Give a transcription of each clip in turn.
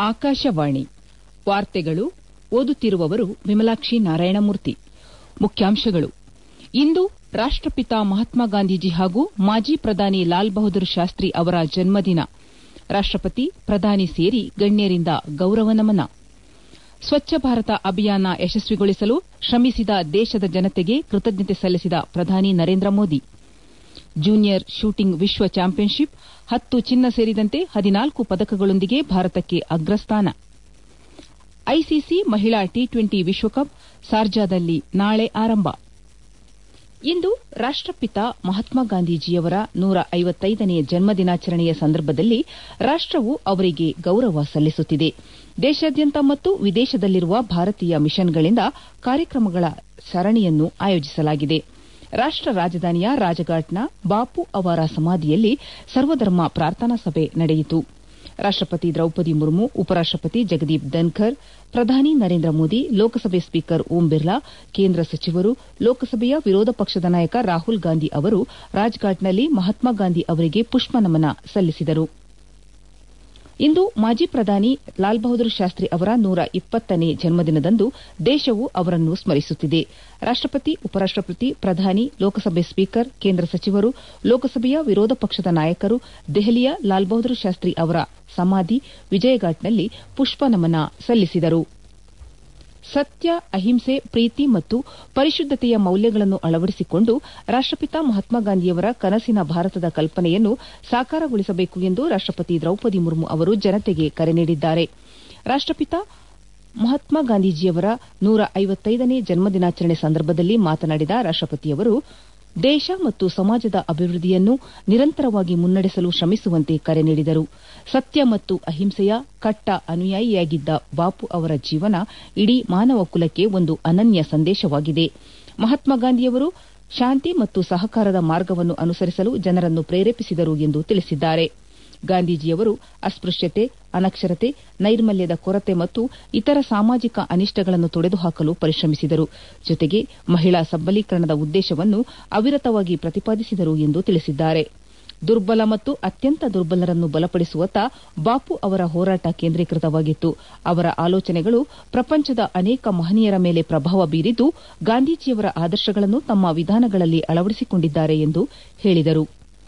ಆಕಾಶವಾಣಿ ವಾರ್ತೆಗಳು ಓದುತ್ತಿರುವವರು ವಿಮಲಾಕ್ಷಿ ನಾರಾಯಣಮೂರ್ತಿ ಮುಖ್ಯಾಂಶಗಳು ಇಂದು ರಾಷ್ಟಪಿತ ಮಹಾತ್ಮ ಗಾಂಧೀಜಿ ಹಾಗೂ ಮಾಜಿ ಪ್ರಧಾನಿ ಲಾಲ್ ಬಹದ್ದೂರ್ ಶಾಸ್ತ್ರಿ ಅವರ ಜನ್ಮದಿನ ರಾಷ್ಟಪತಿ ಪ್ರಧಾನಿ ಸೇರಿ ಗಣ್ಯರಿಂದ ಗೌರವ ನಮನ ಸ್ವಚ್ಛ ಭಾರತ ಅಭಿಯಾನ ಯಶಸ್ವಿಗೊಳಿಸಲು ಶ್ರಮಿಸಿದ ದೇಶದ ಜನತೆಗೆ ಕೃತಜ್ಞತೆ ಸಲ್ಲಿಸಿದ ಪ್ರಧಾನಿ ನರೇಂದ್ರ ಮೋದಿ ಜೂನಿಯರ್ ಶೂಟಿಂಗ್ ವಿಶ್ವ ಚಾಂಪಿಯನ್ಶಿಪ್ ಹತ್ತು ಚಿನ್ನ ಸೇರಿದಂತೆ ಹದಿನಾಲ್ಕು ಪದಕಗಳೊಂದಿಗೆ ಭಾರತಕ್ಕೆ ಅಗ್ರಸ್ಥಾನ ಐಸಿಸಿ ಮಹಿಳಾ ಟಿ ಟ್ವೆಂಟಿ ವಿಶ್ವಕಪ್ ಶಾರ್ಜಾದಲ್ಲಿ ನಾಳೆ ಆರಂಭ ಇಂದು ರಾಷ್ಟಪಿತ ಮಹಾತ್ಮ ಗಾಂಧೀಜಿಯವರ ನೂರ ಐವತ್ತೈದನೇ ಜನ್ಮದಿನಾಚರಣೆಯ ಸಂದರ್ಭದಲ್ಲಿ ರಾಷ್ಟವು ಅವರಿಗೆ ಗೌರವ ಸಲ್ಲಿಸುತ್ತಿದೆ ದೇಶಾದ್ಯಂತ ಮತ್ತು ವಿದೇಶದಲ್ಲಿರುವ ಭಾರತೀಯ ಮಿಷನ್ಗಳಿಂದ ಕಾರ್ಯಕ್ರಮಗಳ ಸರಣಿಯನ್ನು ಆಯೋಜಿಸಲಾಗಿದೆ ರಾಷ್ಟ ರಾಜಧಾನಿಯ ರಾಜಘಾಟ್ನ ಬಾಪು ಅವರ ಸಮಾಧಿಯಲ್ಲಿ ಸರ್ವಧರ್ಮ ಪ್ರಾರ್ಥನಾ ಸಭೆ ನಡೆಯಿತು ರಾಷ್ಟಪತಿ ದ್ರೌಪದಿ ಮುರ್ಮು ಉಪರಾಷ್ಟಪತಿ ಜಗದೀಪ್ ಧನ್ಕರ್ ಪ್ರಧಾನಿ ನರೇಂದ್ರ ಮೋದಿ ಲೋಕಸಭೆ ಸ್ಪೀಕರ್ ಓಂ ಬಿರ್ಲಾ ಕೇಂದ್ರ ಸಚಿವರು ಲೋಕಸಭೆಯ ವಿರೋಧ ಪಕ್ಷದ ನಾಯಕ ರಾಹುಲ್ ಗಾಂಧಿ ಅವರು ರಾಜ್ಘಾಟ್ನಲ್ಲಿ ಮಹಾತ್ಮ ಗಾಂಧಿ ಅವರಿಗೆ ಪುಷ್ಪನಮನ ಸಲ್ಲಿಸಿದರು ಇಂದು ಮಾಜಿ ಪ್ರಧಾನಿ ಲಾಲ್ ಬಹದ್ದೂರ್ ಶಾಸ್ತ್ರಿ ಅವರ ನೂರ ಇಪ್ಪತ್ತನೇ ಜನ್ಮದಿನದಂದು ದೇಶವು ಅವರನ್ನು ಸ್ಮರಿಸುತ್ತಿದೆ ರಾಷ್ಟಪತಿ ಉಪರಾಷ್ಟಪತಿ ಪ್ರಧಾನಿ ಲೋಕಸಭೆ ಸ್ಪೀಕರ್ ಕೇಂದ್ರ ಸಚಿವರು ಲೋಕಸಭೆಯ ವಿರೋಧ ಪಕ್ಷದ ನಾಯಕರು ದೆಹಲಿಯ ಲಾಲ್ ಬಹದ್ದೂರ್ ಶಾಸ್ತ್ರಿ ಅವರ ಸಮಾಧಿ ವಿಜಯಘಾಟ್ನಲ್ಲಿ ಪುಷ್ಪನಮನ ಸಲ್ಲಿಸಿದರು ಸತ್ಯ ಅಹಿಂಸೆ ಪ್ರೀತಿ ಮತ್ತು ಪರಿಶುದ್ದತೆಯ ಮೌಲ್ಯಗಳನ್ನು ಅಳವಡಿಸಿಕೊಂಡು ರಾಷ್ಟಪಿತ ಮಹಾತ್ಮ ಗಾಂಧಿಯವರ ಕನಸಿನ ಭಾರತದ ಕಲ್ಪನೆಯನ್ನು ಸಾಕಾರಗೊಳಿಸಬೇಕು ಎಂದು ರಾಷ್ಟಪತಿ ದ್ರೌಪದಿ ಮುರ್ಮು ಅವರು ಜನತೆಗೆ ಕರೆ ನೀಡಿದ್ದಾರೆ ರಾಷ್ಟಪಿತ ಮಹಾತ್ಮ ಗಾಂಧೀಜಿಯವರ ನೂರ ಐವತ್ತೈದನೇ ಜನ್ಮದಿನಾಚರಣೆ ಸಂದರ್ಭದಲ್ಲಿ ಮಾತನಾಡಿದ ರಾಷ್ಟಪತಿಯವರು ದೇಶ ಮತ್ತು ಸಮಾಜದ ಅಭಿವೃದ್ಧಿಯನ್ನು ನಿರಂತರವಾಗಿ ಮುನ್ನಡೆಸಲು ಶ್ರಮಿಸುವಂತೆ ಕರೆ ನೀಡಿದರು ಸತ್ಯ ಮತ್ತು ಅಹಿಂಸೆಯ ಕಟ್ಟ ಅನುಯಾಯಿಯಾಗಿದ್ದ ಬಾಪು ಅವರ ಜೀವನ ಇಡೀ ಮಾನವ ಕುಲಕ್ಕೆ ಒಂದು ಅನನ್ಯ ಸಂದೇಶವಾಗಿದೆ ಮಹಾತ್ಮ ಗಾಂಧಿಯವರು ಶಾಂತಿ ಮತ್ತು ಸಹಕಾರದ ಮಾರ್ಗವನ್ನು ಅನುಸರಿಸಲು ಜನರನ್ನು ಪ್ರೇರೇಪಿಸಿದರು ಎಂದು ತಿಳಿಸಿದ್ದಾರೆ ಗಾಂಧೀಜಿಯವರು ಅಸ್ಪೃಶ್ಯತೆ ಅನಕ್ಷರತೆ ನೈರ್ಮಲ್ಯದ ಕೊರತೆ ಮತ್ತು ಇತರ ಸಾಮಾಜಿಕ ಅನಿಷ್ಟಗಳನ್ನು ತೊಡೆದುಹಾಕಲು ಪರಿಶ್ರಮಿಸಿದರು ಜೊತೆಗೆ ಮಹಿಳಾ ಸಬಲೀಕರಣದ ಉದ್ದೇಶವನ್ನು ಅವಿರತವಾಗಿ ಪ್ರತಿಪಾದಿಸಿದರು ಎಂದು ತಿಳಿಸಿದ್ದಾರೆ ದುರ್ಬಲ ಮತ್ತು ಅತ್ಯಂತ ದುರ್ಬಲರನ್ನು ಬಲಪಡಿಸುವತ್ತ ಬಾಪು ಅವರ ಹೋರಾಟ ಕೇಂದ್ರೀಕೃತವಾಗಿತ್ತು ಅವರ ಆಲೋಚನೆಗಳು ಪ್ರಪಂಚದ ಅನೇಕ ಮಹನೀಯರ ಮೇಲೆ ಪ್ರಭಾವ ಬೀರಿದ್ದು ಗಾಂಧೀಜಿಯವರ ಆದರ್ಶಗಳನ್ನು ತಮ್ಮ ವಿಧಾನಗಳಲ್ಲಿ ಅಳವಡಿಸಿಕೊಂಡಿದ್ದಾರೆ ಎಂದು ಹೇಳಿದರು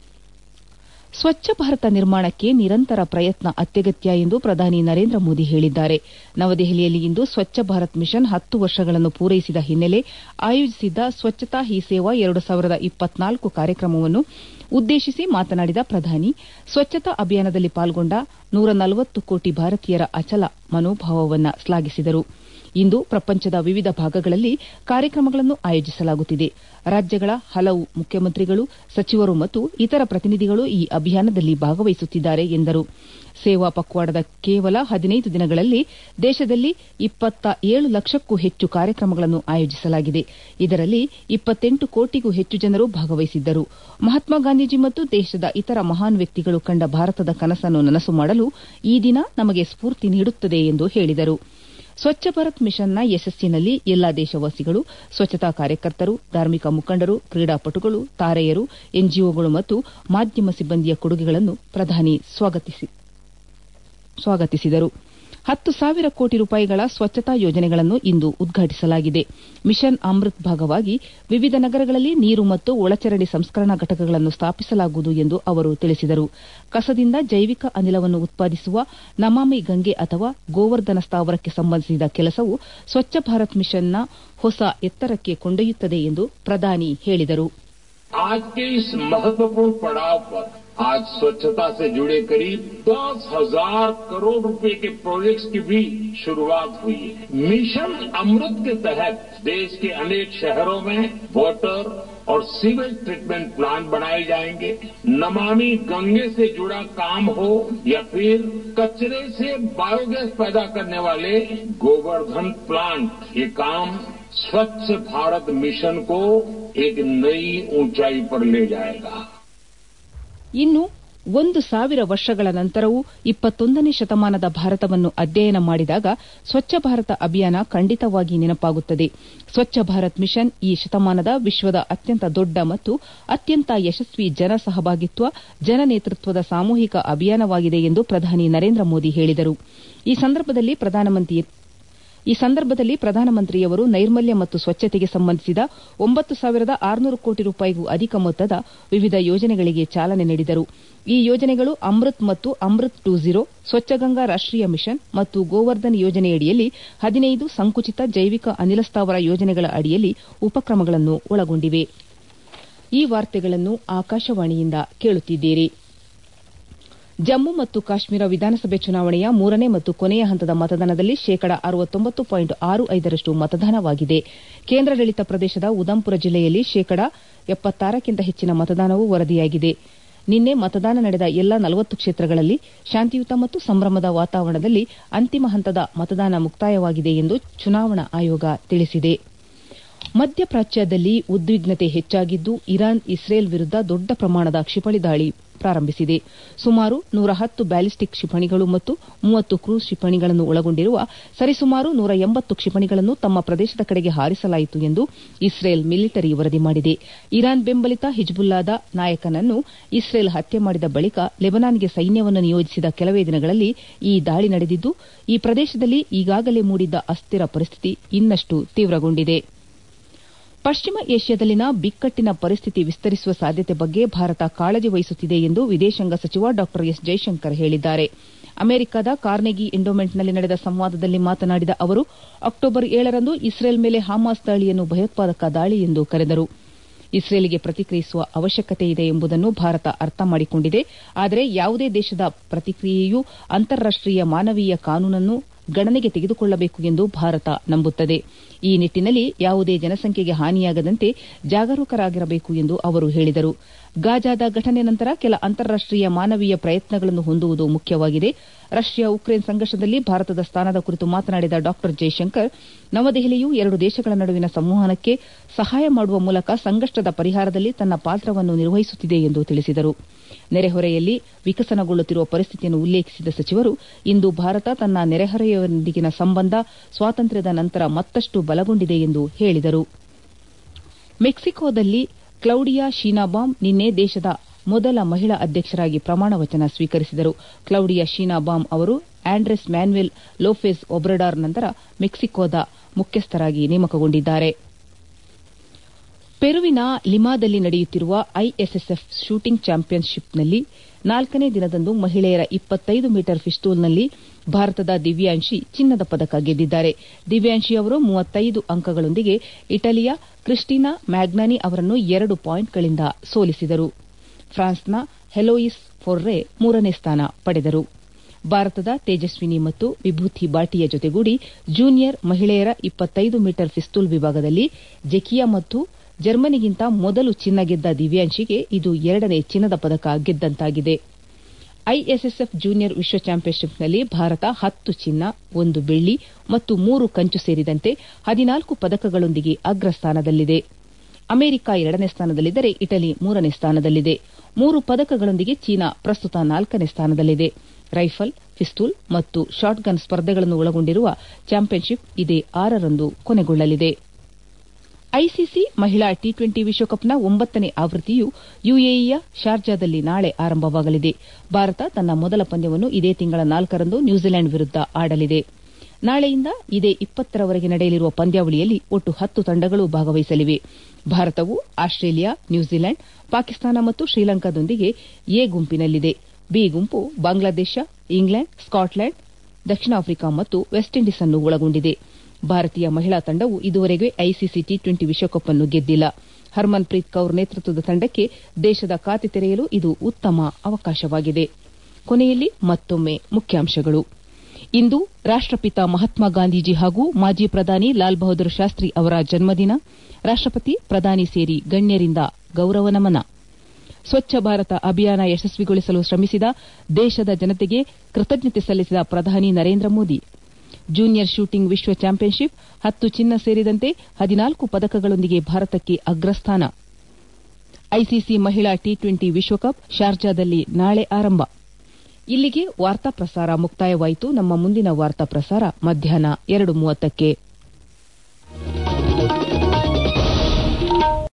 ಸ್ವಚ್ಛ ಭಾರತ ನಿರ್ಮಾಣಕ್ಕೆ ನಿರಂತರ ಪ್ರಯತ್ನ ಅತ್ಯಗತ್ಯ ಎಂದು ಪ್ರಧಾನಿ ನರೇಂದ್ರ ಮೋದಿ ಹೇಳಿದ್ದಾರೆ ನವದೆಹಲಿಯಲ್ಲಿ ಇಂದು ಸ್ವಚ್ಛ ಭಾರತ್ ಮಿಷನ್ ಹತ್ತು ವರ್ಷಗಳನ್ನು ಪೂರೈಸಿದ ಹಿನ್ನೆಲೆ ಆಯೋಜಿಸಿದ್ದ ಸ್ವಚ್ಛತಾ ಹಿ ಸೇವಾ ಎರಡು ಸಾವಿರದ ಇಪ್ಪತ್ನಾಲ್ಕು ಕಾರ್ಯಕ್ರಮವನ್ನು ಉದ್ದೇಶಿಸಿ ಮಾತನಾಡಿದ ಪ್ರಧಾನಿ ಸ್ವಚ್ಛತಾ ಅಭಿಯಾನದಲ್ಲಿ ಪಾಲ್ಗೊಂಡ ನೂರ ನಲವತ್ತು ಕೋಟಿ ಭಾರತೀಯರ ಅಚಲ ಮನೋಭಾವವನ್ನು ಶ್ಲಾಘಿಸಿದರು ಇಂದು ಪ್ರಪಂಚದ ವಿವಿಧ ಭಾಗಗಳಲ್ಲಿ ಕಾರ್ಯಕ್ರಮಗಳನ್ನು ಆಯೋಜಿಸಲಾಗುತ್ತಿದೆ ರಾಜ್ಯಗಳ ಹಲವು ಮುಖ್ಯಮಂತ್ರಿಗಳು ಸಚಿವರು ಮತ್ತು ಇತರ ಪ್ರತಿನಿಧಿಗಳು ಈ ಅಭಿಯಾನದಲ್ಲಿ ಭಾಗವಹಿಸುತ್ತಿದ್ದಾರೆ ಎಂದರು ಸೇವಾ ಪಕ್ವಾಡದ ಕೇವಲ ಹದಿನೈದು ದಿನಗಳಲ್ಲಿ ದೇಶದಲ್ಲಿ ಇಪ್ಪತ್ತ ಏಳು ಲಕ್ಷಕ್ಕೂ ಹೆಚ್ಚು ಕಾರ್ಯಕ್ರಮಗಳನ್ನು ಆಯೋಜಿಸಲಾಗಿದೆ ಇದರಲ್ಲಿ ಇಪ್ಪತ್ತೆಂಟು ಕೋಟಿಗೂ ಹೆಚ್ಚು ಜನರು ಭಾಗವಹಿಸಿದ್ದರು ಮಹಾತ್ಮ ಗಾಂಧೀಜಿ ಮತ್ತು ದೇಶದ ಇತರ ಮಹಾನ್ ವ್ಯಕ್ತಿಗಳು ಕಂಡ ಭಾರತದ ಕನಸನ್ನು ನನಸು ಮಾಡಲು ಈ ದಿನ ನಮಗೆ ಸ್ಫೂರ್ತಿ ನೀಡುತ್ತದೆ ಎಂದು ಹೇಳಿದರು ಸ್ವಚ್ಛ ಭಾರತ್ ಮಿಷನ್ನ ಯಶಸ್ಸಿನಲ್ಲಿ ಎಲ್ಲಾ ದೇಶವಾಸಿಗಳು ಸ್ವಚ್ಛತಾ ಕಾರ್ಯಕರ್ತರು ಧಾರ್ಮಿಕ ಮುಖಂಡರು ಕ್ರೀಡಾಪಟುಗಳು ತಾರೆಯರು ಎನ್ಜಿಒಗಳು ಮತ್ತು ಮಾಧ್ಯಮ ಸಿಬ್ಬಂದಿಯ ಕೊಡುಗೆಗಳನ್ನು ಪ್ರಧಾನಿ ಸ್ವಾಗತಿಸಿದರು ಹತ್ತು ಸಾವಿರ ಕೋಟಿ ರೂಪಾಯಿಗಳ ಸ್ವಚ್ಛತಾ ಯೋಜನೆಗಳನ್ನು ಇಂದು ಉದ್ಘಾಟಿಸಲಾಗಿದೆ ಮಿಷನ್ ಅಮೃತ್ ಭಾಗವಾಗಿ ವಿವಿಧ ನಗರಗಳಲ್ಲಿ ನೀರು ಮತ್ತು ಒಳಚರಂಡಿ ಸಂಸ್ಕರಣಾ ಘಟಕಗಳನ್ನು ಸ್ಥಾಪಿಸಲಾಗುವುದು ಎಂದು ಅವರು ತಿಳಿಸಿದರು ಕಸದಿಂದ ಜೈವಿಕ ಅನಿಲವನ್ನು ಉತ್ಪಾದಿಸುವ ನಮಾಮಿ ಗಂಗೆ ಅಥವಾ ಗೋವರ್ಧನ ಸ್ಥಾವರಕ್ಕೆ ಸಂಬಂಧಿಸಿದ ಕೆಲಸವು ಸ್ವಚ್ಛ ಭಾರತ್ ಮಿಷನ್ನ ಹೊಸ ಎತ್ತರಕ್ಕೆ ಕೊಂಡೊಯ್ಯುತ್ತದೆ ಎಂದು ಪ್ರಧಾನಿ ಹೇಳಿದರು आज के इस महत्वपूर्ण पड़ाव पर आज स्वच्छता से जुड़े करीब दस हजार करोड़ रुपए के प्रोजेक्ट्स की भी शुरुआत हुई है मिशन अमृत के तहत देश के अनेक शहरों में वाटर और सीवेज ट्रीटमेंट प्लांट बनाए जाएंगे नमामि गंगे से जुड़ा काम हो या फिर कचरे से बायोगैस पैदा करने वाले गोवर्धन प्लांट ये काम स्वच्छ भारत मिशन को एक नई ऊंचाई पर ले जाएगा ಇನ್ನು ಒಂದು ಸಾವಿರ ವರ್ಷಗಳ ನಂತರವೂ ಇಪ್ಪತ್ತೊಂದನೇ ಶತಮಾನದ ಭಾರತವನ್ನು ಅಧ್ಯಯನ ಮಾಡಿದಾಗ ಸ್ವಚ್ಛ ಭಾರತ ಅಭಿಯಾನ ಖಂಡಿತವಾಗಿ ನೆನಪಾಗುತ್ತದೆ ಸ್ವಚ್ಛ ಭಾರತ್ ಮಿಷನ್ ಈ ಶತಮಾನದ ವಿಶ್ವದ ಅತ್ಯಂತ ದೊಡ್ಡ ಮತ್ತು ಅತ್ಯಂತ ಯಶಸ್ವಿ ಜನ ಸಹಭಾಗಿತ್ವ ಜನ ನೇತೃತ್ವದ ಸಾಮೂಹಿಕ ಅಭಿಯಾನವಾಗಿದೆ ಎಂದು ಪ್ರಧಾನಿ ನರೇಂದ್ರ ಮೋದಿ ಹೇಳಿದರು ಈ ಸಂದರ್ಭದಲ್ಲಿ ಪ್ರಧಾನಮಂತ್ರಿ ಈ ಸಂದರ್ಭದಲ್ಲಿ ಪ್ರಧಾನಮಂತ್ರಿಯವರು ನೈರ್ಮಲ್ಯ ಮತ್ತು ಸ್ವಚ್ಛತೆಗೆ ಸಂಬಂಧಿಸಿದ ಒಂಬತ್ತು ಸಾವಿರದ ಆರುನೂರು ಕೋಟಿ ರೂಪಾಯಿಗೂ ಅಧಿಕ ಮೊತ್ತದ ವಿವಿಧ ಯೋಜನೆಗಳಿಗೆ ಚಾಲನೆ ನೀಡಿದರು ಈ ಯೋಜನೆಗಳು ಅಮೃತ್ ಮತ್ತು ಅಮೃತ್ ಟು ಝೀರೋ ಸ್ವಚ್ಛಗಂಗಾ ರಾಷ್ಟೀಯ ಮಿಷನ್ ಮತ್ತು ಗೋವರ್ಧನ್ ಯೋಜನೆಯಡಿಯಲ್ಲಿ ಹದಿನೈದು ಸಂಕುಚಿತ ಜೈವಿಕ ಅನಿಲ ಸ್ಥಾವರ ಯೋಜನೆಗಳ ಅಡಿಯಲ್ಲಿ ಉಪಕ್ರಮಗಳನ್ನು ಒಳಗೊಂಡಿವೆ ಈ ವಾರ್ತೆಗಳನ್ನು ಆಕಾಶವಾಣಿಯಿಂದ ಕೇಳುತ್ತಿದ್ದೀರಿ ಜಮ್ಮು ಮತ್ತು ಕಾಶ್ಮೀರ ವಿಧಾನಸಭೆ ಚುನಾವಣೆಯ ಮೂರನೇ ಮತ್ತು ಕೊನೆಯ ಹಂತದ ಮತದಾನದಲ್ಲಿ ಶೇಕಡ ಅರವತ್ತೊಂಬತ್ತು ಪಾಯಿಂಟ್ ಆರು ಐದರಷ್ಟು ಮತದಾನವಾಗಿದೆ ಕೇಂದ್ರಾಡಳಿತ ಪ್ರದೇಶದ ಉದಂಪುರ ಜಿಲ್ಲೆಯಲ್ಲಿ ಶೇಕಡ ಎಪ್ಪತ್ತಾರಕ್ಕಿಂತ ಹೆಚ್ಚಿನ ಮತದಾನವೂ ವರದಿಯಾಗಿದೆ ನಿನ್ನೆ ಮತದಾನ ನಡೆದ ಎಲ್ಲಾ ನಲವತ್ತು ಕ್ಷೇತ್ರಗಳಲ್ಲಿ ಶಾಂತಿಯುತ ಮತ್ತು ಸಂಭ್ರಮದ ವಾತಾವರಣದಲ್ಲಿ ಅಂತಿಮ ಹಂತದ ಮತದಾನ ಮುಕ್ತಾಯವಾಗಿದೆ ಎಂದು ಚುನಾವಣಾ ಆಯೋಗ ತಿಳಿಸಿದೆ ಮಧ್ಯಪ್ರಾಚ್ಯದಲ್ಲಿ ಉದ್ವಿಗ್ನತೆ ಹೆಚ್ಚಾಗಿದ್ದು ಇರಾನ್ ಇಸ್ರೇಲ್ ವಿರುದ್ದ ದೊಡ್ಡ ಪ್ರಮಾಣದ ಕ್ಷಿಪಣಿ ದಾಳಿ ಪ್ರಾರಂಭಿಸಿದೆ ಸುಮಾರು ನೂರ ಹತ್ತು ಬ್ಯಾಲಿಸ್ಟಿಕ್ ಕ್ಷಿಪಣಿಗಳು ಮತ್ತು ಮೂವತ್ತು ಕ್ರೂಸ್ ಕ್ಷಿಪಣಿಗಳನ್ನು ಒಳಗೊಂಡಿರುವ ಸರಿಸುಮಾರು ನೂರ ಎಂಬತ್ತು ಕ್ಷಿಪಣಿಗಳನ್ನು ತಮ್ಮ ಪ್ರದೇಶದ ಕಡೆಗೆ ಹಾರಿಸಲಾಯಿತು ಎಂದು ಇಸ್ರೇಲ್ ಮಿಲಿಟರಿ ವರದಿ ಮಾಡಿದೆ ಇರಾನ್ ಬೆಂಬಲಿತ ಹಿಜ್ಬುಲ್ಲಾದ ನಾಯಕನನ್ನು ಇಸ್ರೇಲ್ ಹತ್ಯೆ ಮಾಡಿದ ಬಳಿಕ ಲೆಬನಾನ್ಗೆ ಸೈನ್ಯವನ್ನು ನಿಯೋಜಿಸಿದ ಕೆಲವೇ ದಿನಗಳಲ್ಲಿ ಈ ದಾಳಿ ನಡೆದಿದ್ದು ಈ ಪ್ರದೇಶದಲ್ಲಿ ಈಗಾಗಲೇ ಮೂಡಿದ್ದ ಅಸ್ಥಿರ ಪರಿಸ್ಥಿತಿ ಇನ್ನಷ್ಟು ತೀವ್ರಗೊಂಡಿದೆ ಪಶ್ಚಿಮ ಏಷ್ಯಾದಲ್ಲಿನ ಬಿಕ್ಕಟ್ಟಿನ ಪರಿಸ್ಥಿತಿ ವಿಸ್ತರಿಸುವ ಸಾಧ್ಯತೆ ಬಗ್ಗೆ ಭಾರತ ಕಾಳಜಿ ವಹಿಸುತ್ತಿದೆ ಎಂದು ವಿದೇಶಾಂಗ ಸಚಿವ ಡಾ ಎಸ್ ಜೈಶಂಕರ್ ಹೇಳಿದ್ದಾರೆ ಅಮೆರಿಕದ ಕಾರ್ನೆಗಿ ಎಂಡೋಮೆಂಟ್ನಲ್ಲಿ ನಡೆದ ಸಂವಾದದಲ್ಲಿ ಮಾತನಾಡಿದ ಅವರು ಅಕ್ಟೋಬರ್ ಏಳರಂದು ಇಸ್ರೇಲ್ ಮೇಲೆ ಹಮಾಸ್ ದಾಳಿಯನ್ನು ಭಯೋತ್ಪಾದಕ ದಾಳಿ ಎಂದು ಕರೆದರು ಇಸ್ರೇಲ್ಗೆ ಪ್ರತಿಕ್ರಿಯಿಸುವ ಅವಶ್ಯಕತೆ ಇದೆ ಎಂಬುದನ್ನು ಭಾರತ ಅರ್ಥ ಮಾಡಿಕೊಂಡಿದೆ ಆದರೆ ಯಾವುದೇ ದೇಶದ ಪ್ರತಿಕ್ರಿಯೆಯೂ ಅಂತಾರಾಷ್ಟೀಯ ಮಾನವೀಯ ಕಾನೂನನ್ನು ಗಣನೆಗೆ ತೆಗೆದುಕೊಳ್ಳಬೇಕು ಎಂದು ಭಾರತ ನಂಬುತ್ತದೆ ಈ ನಿಟ್ಟಿನಲ್ಲಿ ಯಾವುದೇ ಜನಸಂಖ್ಯೆಗೆ ಹಾನಿಯಾಗದಂತೆ ಜಾಗರೂಕರಾಗಿರಬೇಕು ಎಂದು ಅವರು ಹೇಳಿದರು ಗಾಜಾದ ಘಟನೆ ನಂತರ ಕೆಲ ಅಂತಾರಾಷ್ಟೀಯ ಮಾನವೀಯ ಪ್ರಯತ್ನಗಳನ್ನು ಹೊಂದುವುದು ಮುಖ್ಯವಾಗಿದೆ ರಷ್ಯಾ ಉಕ್ರೇನ್ ಸಂಘರ್ಷದಲ್ಲಿ ಭಾರತದ ಸ್ಥಾನದ ಕುರಿತು ಮಾತನಾಡಿದ ಡಾ ಜೈಶಂಕರ್ ನವದೆಹಲಿಯು ಎರಡು ದೇಶಗಳ ನಡುವಿನ ಸಂವಹನಕ್ಕೆ ಸಹಾಯ ಮಾಡುವ ಮೂಲಕ ಸಂಕಷ್ಟದ ಪರಿಹಾರದಲ್ಲಿ ತನ್ನ ಪಾತ್ರವನ್ನು ನಿರ್ವಹಿಸುತ್ತಿದೆ ಎಂದು ತಿಳಿಸಿದರು ನೆರೆಹೊರೆಯಲ್ಲಿ ವಿಕಸನಗೊಳ್ಳುತ್ತಿರುವ ಪರಿಸ್ಥಿತಿಯನ್ನು ಉಲ್ಲೇಖಿಸಿದ ಸಚಿವರು ಇಂದು ಭಾರತ ತನ್ನ ನೆರೆಹೊರೆಯವರೊಂದಿಗಿನ ಸಂಬಂಧ ಸ್ವಾತಂತ್ರ್ಯದ ನಂತರ ಮತ್ತಷ್ಟು ಬಲಗೊಂಡಿದೆ ಎಂದು ಹೇಳಿದರು ಮೆಕ್ಸಿಕೋದಲ್ಲಿ ಕ್ಲೌಡಿಯಾ ಶೀನಾಬಾಮ್ ನಿನ್ನೆ ದೇಶದ ಮೊದಲ ಮಹಿಳಾ ಅಧ್ಯಕ್ಷರಾಗಿ ಪ್ರಮಾಣ ವಚನ ಸ್ವೀಕರಿಸಿದರು ಕ್ಲೌಡಿಯಾ ಶೀನಾಬಾಮ್ ಅವರು ಆಂಡ್ರೆಸ್ ಮ್ಯಾನ್ವೆಲ್ ಲೋಫೆಸ್ ಒಬ್ರಡಾರ್ ನಂತರ ಮೆಕ್ಸಿಕೋದ ಮುಖ್ಯಸ್ಥರಾಗಿ ನೇಮಕಗೊಂಡಿದ್ದಾರೆ ಪೆರುವಿನ ಲಿಮಾದಲ್ಲಿ ನಡೆಯುತ್ತಿರುವ ಐಎಸ್ಎಸ್ಎಫ್ ಶೂಟಿಂಗ್ ಚಾಂಪಿಯನ್ಶಿಪ್ನಲ್ಲಿ ನಾಲ್ಕನೇ ದಿನದಂದು ಮಹಿಳೆಯರ ಇಪ್ಪತ್ತೈದು ಮೀಟರ್ ಪಿಸ್ತೂಲ್ನಲ್ಲಿ ಭಾರತದ ದಿವ್ಯಾಂಶಿ ಚಿನ್ನದ ಪದಕ ಗೆದ್ದಿದ್ದಾರೆ ದಿವ್ಯಾಂಶಿ ಅವರು ಮೂವತ್ತೈದು ಅಂಕಗಳೊಂದಿಗೆ ಇಟಲಿಯ ಕ್ರಿಸ್ಟಿನಾ ಮ್ಯಾಗ್ನಾನಿ ಅವರನ್ನು ಎರಡು ಪಾಯಿಂಟ್ಗಳಿಂದ ಸೋಲಿಸಿದರು ಫ್ರಾನ್ಸ್ನ ಹೆಲೋಯಿಸ್ ಫೊರ್ರೆ ಮೂರನೇ ಸ್ಥಾನ ಪಡೆದರು ಭಾರತದ ತೇಜಸ್ವಿನಿ ಮತ್ತು ವಿಭೂತಿ ಬಾಟಿಯ ಜೊತೆಗೂಡಿ ಜೂನಿಯರ್ ಮಹಿಳೆಯರ ಇಪ್ಪತ್ತೈದು ಮೀಟರ್ ಪಿಸ್ತೂಲ್ ವಿಭಾಗದಲ್ಲಿ ಜೆಕಿಯಾ ಮತ್ತು ಜರ್ಮನಿಗಿಂತ ಮೊದಲು ಚಿನ್ನ ಗೆದ್ದ ದಿವ್ಯಾಂಶಿಗೆ ಇದು ಎರಡನೇ ಚಿನ್ನದ ಪದಕ ಗೆದ್ದಂತಾಗಿದೆ ಐಎಸ್ಎಸ್ಎಫ್ ಜೂನಿಯರ್ ವಿಶ್ವ ಚಾಂಪಿಯನ್ಶಿಪ್ನಲ್ಲಿ ಭಾರತ ಹತ್ತು ಚಿನ್ನ ಒಂದು ಬೆಳ್ಳಿ ಮತ್ತು ಮೂರು ಕಂಚು ಸೇರಿದಂತೆ ಹದಿನಾಲ್ಕು ಪದಕಗಳೊಂದಿಗೆ ಅಗ್ರಸ್ಥಾನದಲ್ಲಿದೆ ಅಮೆರಿಕ ಎರಡನೇ ಸ್ಥಾನದಲ್ಲಿದ್ದರೆ ಇಟಲಿ ಮೂರನೇ ಸ್ಥಾನದಲ್ಲಿದೆ ಮೂರು ಪದಕಗಳೊಂದಿಗೆ ಚೀನಾ ಪ್ರಸ್ತುತ ನಾಲ್ಕನೇ ಸ್ಥಾನದಲ್ಲಿದೆ ರೈಫಲ್ ಪಿಸ್ತೂಲ್ ಮತ್ತು ಶಾಟ್ಗನ್ ಸ್ಪರ್ಧೆಗಳನ್ನು ಒಳಗೊಂಡಿರುವ ಚಾಂಪಿಯನ್ಶಿಪ್ ಇದೇ ಆರರಂದು ಕೊನೆಗೊಳ್ಳಲಿದೆ ಐಸಿಸಿ ಮಹಿಳಾ ಟಿ ಟ್ವೆಂಟಿ ವಿಶ್ವಕಪ್ನ ಒಂಬತ್ತನೇ ಆವೃತ್ತಿಯು ಯುಎಇಯ ಶಾರ್ಜಾದಲ್ಲಿ ನಾಳೆ ಆರಂಭವಾಗಲಿದೆ ಭಾರತ ತನ್ನ ಮೊದಲ ಪಂದ್ಯವನ್ನು ಇದೇ ತಿಂಗಳ ನಾಲ್ಕರಂದು ನ್ಯೂಜಿಲೆಂಡ್ ವಿರುದ್ದ ಆಡಲಿದೆ ನಾಳೆಯಿಂದ ಇದೇ ಇಪ್ಪತ್ತರವರೆಗೆ ನಡೆಯಲಿರುವ ಪಂದ್ಯಾವಳಿಯಲ್ಲಿ ಒಟ್ಟು ಹತ್ತು ತಂಡಗಳು ಭಾಗವಹಿಸಲಿವೆ ಭಾರತವು ಆಸ್ಟ್ರೇಲಿಯಾ ನ್ಯೂಜಿಲೆಂಡ್ ಪಾಕಿಸ್ತಾನ ಮತ್ತು ಶ್ರೀಲಂಕಾದೊಂದಿಗೆ ಎ ಗುಂಪಿನಲ್ಲಿದೆ ಬಿ ಗುಂಪು ಬಾಂಗ್ಲಾದೇಶ ಇಂಗ್ಲೆಂಡ್ ಸ್ಕಾಟ್ಲೆಂಡ್ ದಕ್ಷಿಣ ಆಫ್ರಿಕಾ ಮತ್ತು ವೆಸ್ಟ್ ಇಂಡೀಸ್ ಅನ್ನು ಒಳಗೊಂಡಿದೆ ಭಾರತೀಯ ಮಹಿಳಾ ತಂಡವು ಇದುವರೆಗೆ ಐಸಿಸಿ ಟಿ ಟ್ವೆಂಟಿ ವಿಶ್ವಕಪ್ ಅನ್ನು ಗೆದ್ದಿಲ್ಲ ಹರ್ಮನ್ ಪ್ರೀತ್ ಕೌರ್ ನೇತೃತ್ವದ ತಂಡಕ್ಕೆ ದೇಶದ ಖಾತೆ ತೆರೆಯಲು ಇದು ಉತ್ತಮ ಅವಕಾಶವಾಗಿದೆ ಕೊನೆಯಲ್ಲಿ ಮತ್ತೊಮ್ಮೆ ಮುಖ್ಯಾಂಶಗಳು ಇಂದು ರಾಷ್ಟಪಿತ ಮಹಾತ್ಮ ಗಾಂಧೀಜಿ ಹಾಗೂ ಮಾಜಿ ಪ್ರಧಾನಿ ಲಾಲ್ ಬಹದ್ದೂರ್ ಶಾಸ್ತ್ರಿ ಅವರ ಜನ್ಮದಿನ ರಾಷ್ಟಪತಿ ಪ್ರಧಾನಿ ಸೇರಿ ಗಣ್ಯರಿಂದ ಗೌರವ ನಮನ ಸ್ವಚ್ಛ ಭಾರತ ಅಭಿಯಾನ ಯಶಸ್ವಿಗೊಳಿಸಲು ಶ್ರಮಿಸಿದ ದೇಶದ ಜನತೆಗೆ ಕೃತಜ್ಞತೆ ಸಲ್ಲಿಸಿದ ಪ್ರಧಾನಿ ನರೇಂದ್ರ ಮೋದಿ ಜೂನಿಯರ್ ಶೂಟಿಂಗ್ ವಿಶ್ವ ಚಾಂಪಿಯನ್ಶಿಪ್ ಹತ್ತು ಚಿನ್ನ ಸೇರಿದಂತೆ ಹದಿನಾಲ್ಕು ಪದಕಗಳೊಂದಿಗೆ ಭಾರತಕ್ಕೆ ಅಗ್ರಸ್ಥಾನ ಐಸಿಸಿ ಮಹಿಳಾ ಟಿ ಟ್ವೆಂಟಿ ವಿಶ್ವಕಪ್ ಶಾರ್ಜಾದಲ್ಲಿ ನಾಳೆ ಆರಂಭ ಇಲ್ಲಿಗೆ ವಾರ್ತಾ ಪ್ರಸಾರ ಮುಕ್ತಾಯವಾಯಿತು ನಮ್ಮ ಮುಂದಿನ ವಾರ್ತಾ ಪ್ರಸಾರ ಮಧ್ಯಾಹ್ನ ಎರಡು ಮೂವತ್ತಕ್ಕೆ